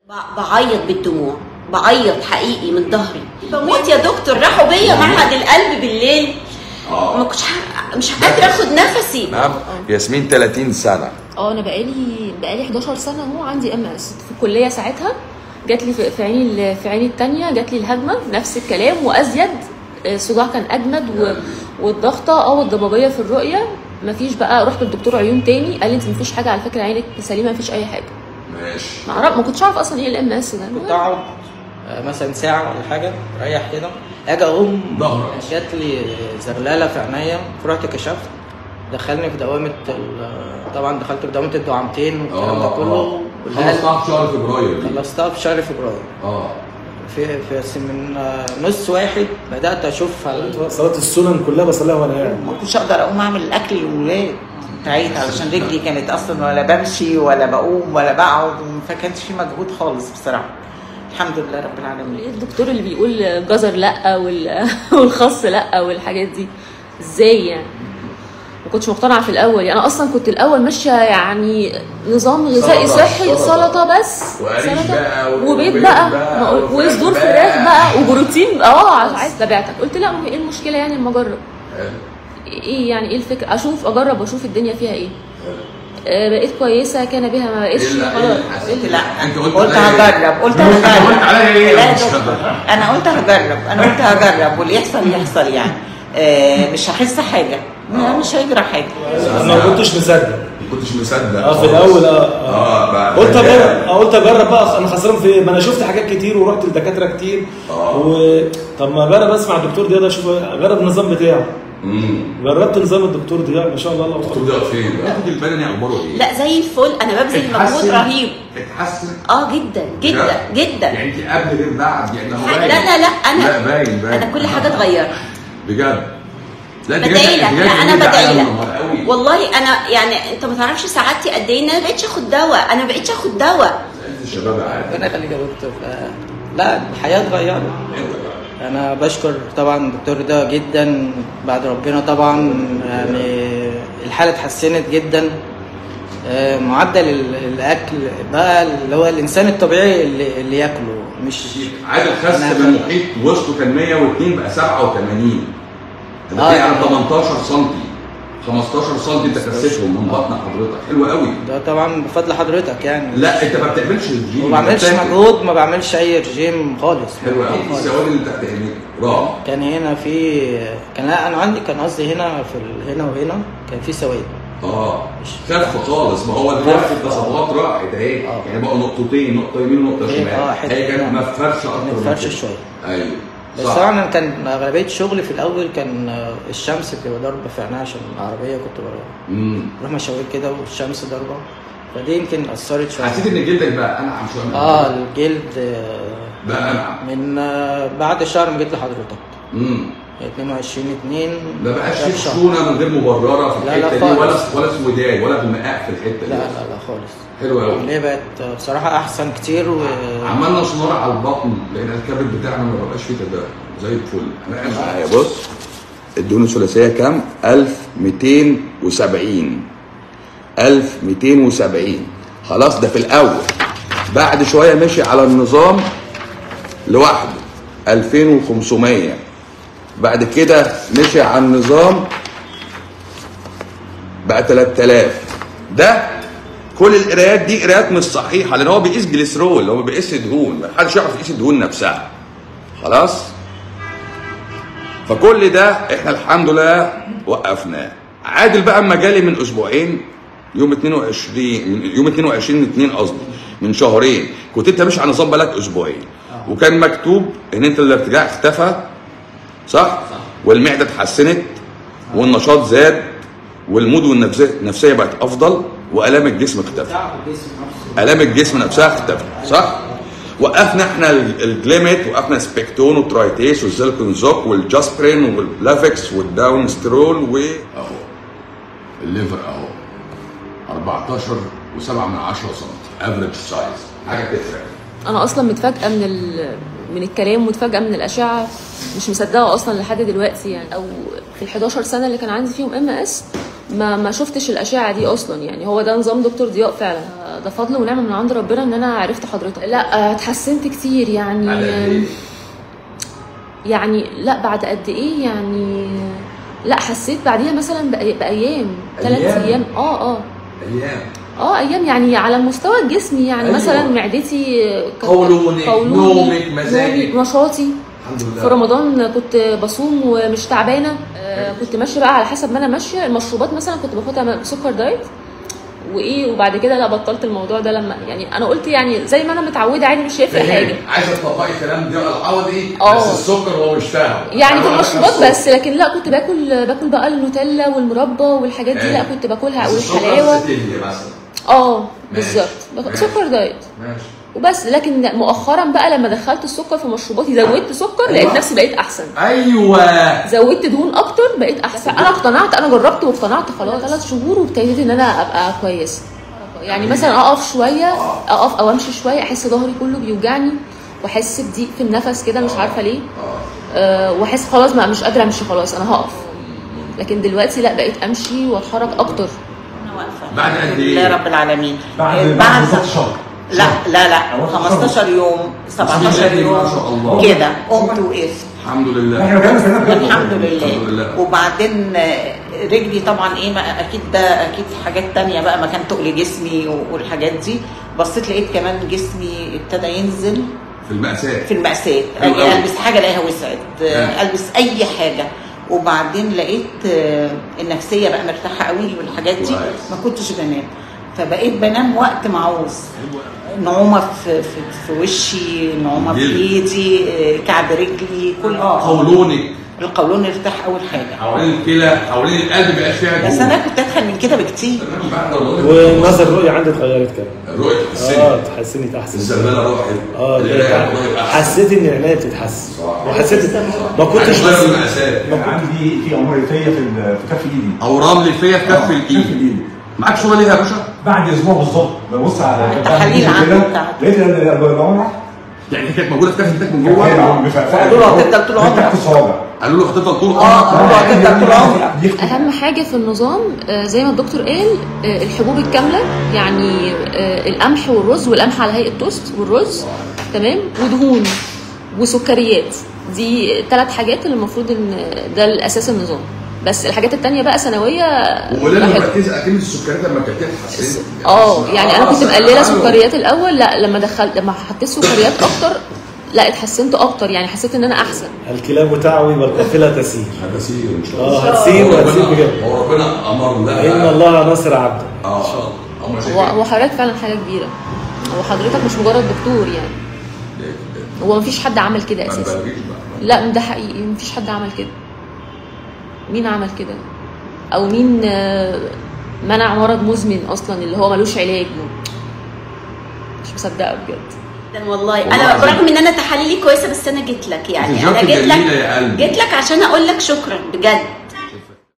ب- بعيط بالدموع بعيط حقيقي من ظهري بموت يا دكتور راحوا بيا معهد القلب بالليل ما كنتش ح- مش قادره اخد نفسي نعم ياسمين 30 سنه اه انا بقالي بقالي 11 سنه اهو عندي ام اس في الكليه ساعتها جات لي في في عيني ال- في عيني الثانيه جات لي الهجمه نفس الكلام وازيد الصداع كان اجمد و... والضغطه اه والضبابيه في الرؤيه مفيش بقى رحت للدكتور عيون تاني قال لي انت مفيش حاجه على فكره عينك سليمه مفيش اي حاجه ماشي ما اعرف ما كنتش اعرف اصلا ايه الام اس ده كنت اقعد آه، مثلا ساعه ولا حاجه اريح كده اجي اقوم ظهرك. جات لي زغلله في عينيا فرحت كشفت دخلني في دوامه ال- طبعا دخلت في دوامه الدعامتين والكلام ده كله والقلب خلصتها في شهر فبراير دي خلصتها في شهر فبراير اه في في من آه، نص واحد بدات اشوف هل صلاة السنن كلها بصليها وانا قاعد ما كنتش اقدر اقوم اعمل الاكل للولاد تعيت علشان رجلي كانت اصلا ولا بمشي ولا بقوم ولا بقعد فكانش في مجهود خالص بصراحه الحمد لله رب العالمين ايه الدكتور اللي بيقول جزر لا وال... والخس لا والحاجات دي ازاي يعني ما كنتش مقتنعه في الاول يعني انا اصلا كنت الاول ماشيه يعني نظام غذائي سلطة، صحي سلطة. سلطه بس وقريش سلطة. بقى و- وبيض وبيض بقى بقى ما قل- وفراخ وصدور بقى. فراخ بقى وبروتين اه عايز تبعتك قلت لا ما هي ايه المشكله يعني اما اجرب ايه يعني ايه الفكره اشوف اجرب واشوف الدنيا فيها ايه آه بقيت كويسه كان بها ما بقتش إيه اللي- إيه خلاص اللي حصل؟ قلت لا انت قلت قلت عليا إيه؟ هجرب قلت قلت هجرب عليا ايه لا يا مش دكتور، هجرب. انا قلت هجرب انا قلت هجرب واللي يحصل يحصل يعني آه مش هحس حاجه لا، مش هيجرى حاجه انا ما كنتش مصدق ما كنتش مصدق اه في خالص. الاول اه اه اه بعد قلت كده- اجرب اه قلت اجرب بقى انا خسران في ايه؟ ما انا شفت حاجات كتير ورحت لدكاتره كتير آه. و... طب ما اجرب اسمع الدكتور ضياء ده اشوف اجرب النظام بتاعه امم جربت نظام الدكتور ضياء ما شاء الله الله الدكتور اكبر ده فين؟ الدكتور البدني اخباره ايه؟ لا زي الفل انا ببذل مجهود اتحسن؟ رهيب اتحسن اه جدا جدا بجد؟ جدا يعني انت قبل غير بعد يعني هو لا باين. لا لا انا لا باين باين انا كل حاجه اتغيرت بجد لا انت بدعي جاية- لك انت لا جاية انا تقولي بدعي على لك النهار قوي. والله انا يعني انت ما تعرفش سعادتي قد ايه ان انا ما بقتش اخد دواء انا ما بقتش اخد دواء الشباب عارف ربنا يخليك يا دكتور ف- لا الحياه اتغيرت انا بشكر طبعا الدكتور ده جدا بعد ربنا طبعا يعني الحاله اتحسنت جدا آه، معدل ال- الاكل بقى اللي هو الانسان الطبيعي اللي, اللي ياكله مش عادل خس أنا- من المحيط وسطه كان 102 بقى 87 انت آه، بتتكلم على يعني- 18 سم 15 سم انت خسيتهم من بطن حضرتك حلو قوي ده طبعا بفضل حضرتك يعني لا انت ما بتعملش رجيم ما بعملش أنت بتاكل. مجهود ما بعملش اي رجيم خالص حلو قوي خالص. السواد اللي تحت عينيك رائع كان هنا في كان لا انا عندي كان قصدي هنا في ال... هنا وهنا كان في سواد اه خف خالص ما هو دلوقتي التصبغات راحت اهي آه. يعني بقوا نقطتين نقطه يمين ونقطه إيه، شمال آه، حتة هي كانت هنا. مفرشه اكتر من متفرشه كده. شويه ايوه بس صح. طبعا أنا كان اغلبيه شغلي في الاول كان آه، الشمس بتبقى ضاربه في عينيا عشان العربيه كنت بروح امم بروح مشاوير كده والشمس ضاربه فدي يمكن اثرت شويه حسيت ان جلدك بقى انعم شويه من اه الأول. الجلد آه، بقى انعم من آه، بعد شهر ما جيت لحضرتك امم 22 2 ما بقاش في خشونه من غير مبرره في لا، لا الحته دي ولا خالص. ولا اسودان ولا بالمقاق في الحته دي لا لا لا خالص حلو قوي العمليه بقت آه، بصراحه احسن كتير و عملنا سونار على البطن لان الكبد بتاعنا ما بقاش فيه تداعي زي الفل معايا بص الدهون الثلاثيه كام 1270 1270 خلاص ده في الاول بعد شويه مشي على النظام لوحده 2500 بعد كده مشي على النظام بقى 3000 ده كل القرايات دي قرايات مش صحيحه لان هو بيقيس جليسرول هو بيقيس دهون ما حدش يعرف يقيس الدهون نفسها خلاص فكل ده احنا الحمد لله وقفناه عادل بقى اما جالي من اسبوعين يوم 22 من يوم 22 2 قصدي من شهرين كنت انت ماشي على نظام بقالك اسبوعين وكان مكتوب ان انت الارتجاع اختفى صح؟ صح والمعده اتحسنت والنشاط زاد والمود والنفسيه النفسية بقت افضل والام الجسم اختفت الام الجسم نفسها اختفت صح؟ وقفنا احنا ال- الجليمت وقفنا سبيكتون وترايتيس والزلكونزوك والجاسبرين واللافكس والداونسترول و اهو الليفر اهو 14 و7 من 10 سم افريج سايز حاجه تفرق انا اصلا متفاجئه من ال... من الكلام متفاجئه من الاشعه مش مصدقه اصلا لحد دلوقتي يعني او في ال 11 سنه اللي كان عندي فيهم ام اس ما ما شفتش الاشعه دي اصلا يعني هو ده نظام دكتور ضياء فعلا ده فضل ونعمه من عند ربنا ان انا عرفت حضرتك لا آه، اتحسنت كتير يعني بعد قد إيه؟ يعني لا بعد قد ايه يعني لا حسيت بعديها مثلا بأي- بايام ثلاث أيام؟ ايام اه اه ايام اه ايام يعني على مستوى الجسم يعني أيوة. مثلا معدتي كانت- قولونك، نومك، مزاجك. نومي، نشاطي الحمد لله في رمضان كنت بصوم ومش تعبانه آه كنت ماشيه بقى على حسب ما انا ماشيه المشروبات مثلا كنت باخدها بسكر دايت وايه وبعد كده لا بطلت الموضوع ده لما يعني انا قلت يعني زي ما انا متعوده عادي مش هيفرق حاجه عايزه تطبقي الكلام ده العوضي آه. بس السكر هو مش فاهم يعني في المشروبات بس لكن لا كنت باكل باكل بقى النوتيلا والمربى والحاجات دي لا كنت باكلها والحلاوه مثلا اه بالظبط باخد سكر دايت ماشي وبس لكن مؤخرا بقى لما دخلت السكر في مشروباتي زودت سكر لقيت أيوة. نفسي بقيت احسن ايوه زودت دهون اكتر بقيت احسن انا اقتنعت انا جربت واقتنعت خلاص ثلاث شهور وابتديت ان انا ابقى كويسه يعني مثلا اقف شويه اقف او امشي شويه احس ظهري كله بيوجعني واحس بضيق في النفس كده مش عارفه ليه أه واحس خلاص ما مش قادره امشي خلاص انا هقف لكن دلوقتي لا بقيت امشي واتحرك اكتر انا واقفه بعد قد الحمد إيه؟ لله رب العالمين بعد آه، بعد بالظبط شهر لا لا لا أول 15 يوم 17 بسم الله يوم ما شاء الله. كده قمت وقفت الحمد لله احنا كنا سنه بجد الحمد الحمد لله لله. وبعدين آه، رجلي طبعا ايه ما اكيد ده اكيد حاجات تانية بقى مكان تقل جسمي والحاجات دي بصيت لقيت كمان جسمي ابتدى ينزل في المأساة في المأساة حلو أجي أوي. البس حاجة الاقيها وسعت آه، آه. البس اي حاجة وبعدين لقيت آه، النفسية بقى مرتاحة قوي والحاجات دي كويس. ما كنتش بنام فبقيت بنام وقت ما عاوز نعومة في, في, في وشي نعومة في جلد. ايدي آه، كعب رجلي كل قولونك القولون ارتاح اول حاجة حوالين الكلى حوالين القلب بقى فيها بس دهون. انا كنت اتخن من كده بكتير تمام بعد قولونك ونظر الرؤية عندي اتغيرت كمان الرؤية اه اتحسنت اتحسنت احسن الزبالة راحت اه القراية والله أحسن. حسيت ان عينيا بتتحسن صح. وحسيت ما كنتش عايز بس غير المأساة كان عندي في امور ريفيه في ال- في كف ايدي أورام ليفية في كف آه، كف الإيد الايد معاك صورة ليها يا باشا؟ بعد اسبوع بالظبط ببص على التحاليل كده، عنده بتاعته. لقيت ان البلغم يعني دي كانت موجودة في كف إيدك من جوه قالوا له هتفضل طول عمرك. تحت الصوابع قالوا له هتفضل طول اه عمرك قالوا له هتفضل طول عمرك اهم حاجه في النظام آه، زي ما الدكتور قال آه، الحبوب الكامله يعني آه، القمح والرز والقمح على هيئه توست والرز تمام ودهون وسكريات دي ثلاث حاجات اللي المفروض ان ده الاساس النظام بس الحاجات التانية بقى سنويه ولما راحت. مركزة أكيد السكريات لما كانت اتحسنت اه يعني انا كنت آه، مقلله حلو. سكريات الاول لا لما دخلت لما حطيت سكريات اكتر لا اتحسنت اكتر يعني حسيت ان انا احسن الكلاب تعوي والقافله تسير هتسير إن شاء الله اه هتسير وهتسير ربنا- بجد هو ربنا أمر لها ان الله نصر عبده اه هم هو شايفين هو حضرتك فعلا حاجه كبيره هو حضرتك مش مجرد دكتور يعني هو مفيش حد عمل كده ما اساسا تبالغيش بقى لا ده حقيقي مفيش حد عمل كده مين عمل كده او مين آه، منع مرض مزمن اصلا اللي هو ملوش علاج مش مصدقه بجد جدا والله والله انا العظيم. برغم ان انا تحاليلي كويسه بس انا جيت لك يعني انت انا جارتي جيت لك جميلة يا قلبي. جيت لك عشان اقول لك شكرا بجد